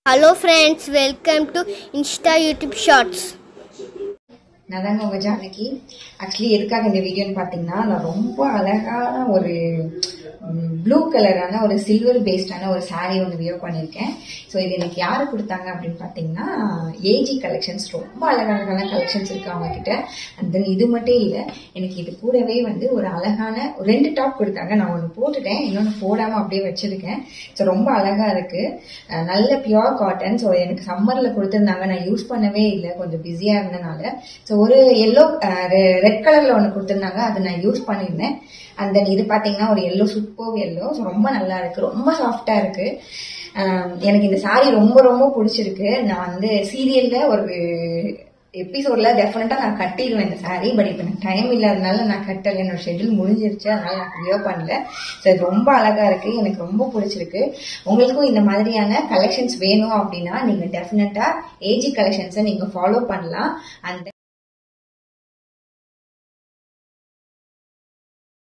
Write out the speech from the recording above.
hello friends welcome to insta YouTube shorts நான் தாங்க உங்கள் ஜானகி ஆக்சுவலி எதுக்காக இந்த வீடியோன்னு பார்த்தீங்கன்னா நான் ரொம்ப அழகான ஒரு ப்ளூ கலரான ஒரு சில்வர் பேஸ்டான ஒரு saree ஒன்று வியோ பண்ணியிருக்கேன் ஸோ இது எனக்கு யார் கொடுத்தாங்க அப்படின்னு பார்த்தீங்கன்னா ஏஜி கலெக்ஷன்ஸ் ரொம்ப அழகழகான கலெக்ஷன்ஸ் இருக்கு அவங்க கிட்ட அண்ட் தென் இது மட்டும் இல்லை எனக்கு இது கூடவே வந்து ஒரு அழகான ஒரு ரெண்டு டாப் கொடுத்தாங்க நான் ஒன்று போட்டுட்டேன் இன்னொன்று போடாமல் அப்படியே வச்சிருக்கேன் ஸோ ரொம்ப அழகா இருக்கு அஹ் நல்ல பியோர் காட்டன் ஸோ எனக்கு சம்மர்ல கொடுத்துருந்தாங்க நான் யூஸ் பண்ணவே இல்லை கொஞ்சம் பிஸியா இருந்தனால ஸோ ஒரு எல்லோ ரெட் கலர்ல ஒன்று கொடுத்துருந்தாங்க அதை நான் யூஸ் பண்ணியிருந்தேன் அண்ட் தென் இது பார்த்தீங்கன்னா ஒரு எல்லோ சூப்பர் எல்லோ ஸோ ரொம்ப நல்லா இருக்கு ரொம்ப சாஃப்டா இருக்கு அஹ் எனக்கு இந்த saree ரொம்ப ரொம்ப பிடிச்சிருக்கு நான் வந்து சீரியல்ல ஒரு எபிசோட்ல டெஃபினட்டா நான் கட்டிடுவேன் இந்த saree பட் இப்போ எனக்கு டைம் இல்லாதனால நான் கட்டல என்னோட ஷெட்யூல் முடிஞ்சிருச்சு அதனால நான் வியர் பண்ணல ஸோ இது ரொம்ப அழகா இருக்கு எனக்கு ரொம்ப பிடிச்சிருக்கு உங்களுக்கும் இந்த மாதிரியான கலெக்ஷன்ஸ் வேணும் அப்படின்னா நீங்க டெஃபினட்டா ஏஜி கலெக்ஷன்ஸை நீங்க ஃபாலோ பண்ணலாம் அந்த